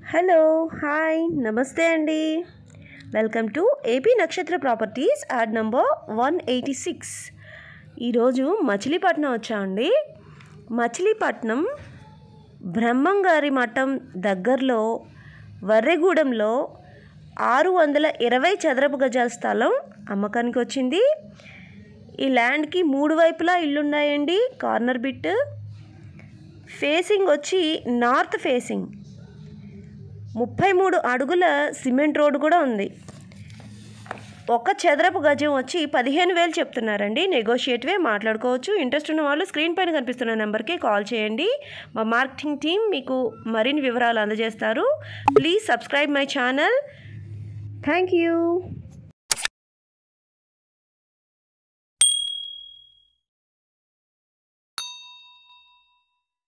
hello hi నమస్తే అండి welcome to AP Nakshatra properties ad number one eighty six ఈరోజు మచిలీపట్నం వచ్చామండి మచిలీపట్నం బ్రహ్మంగారి మఠం దగ్గరలో వర్రెగూడెంలో ఆరు వందల ఇరవై చదరపు గజాల స్థలం అమ్మకానికి వచ్చింది ఈ ల్యాండ్కి మూడు వైపులా ఇల్లున్నాయండి కార్నర్ బిట్ ఫేసింగ్ వచ్చి నార్త్ ఫేసింగ్ ముప్పై మూడు అడుగుల సిమెంట్ రోడ్డు కూడా ఉంది ఒక చదరపు గజం వచ్చి పదిహేను వేలు చెప్తున్నారండి నెగోషియేటివే మాట్లాడుకోవచ్చు ఇంట్రెస్ట్ ఉన్న వాళ్ళు స్క్రీన్ పైన కనిపిస్తున్న నెంబర్కి కాల్ చేయండి మా మార్కెటింగ్ టీం మీకు మరిన్ని వివరాలు అందజేస్తారు please subscribe my channel thank you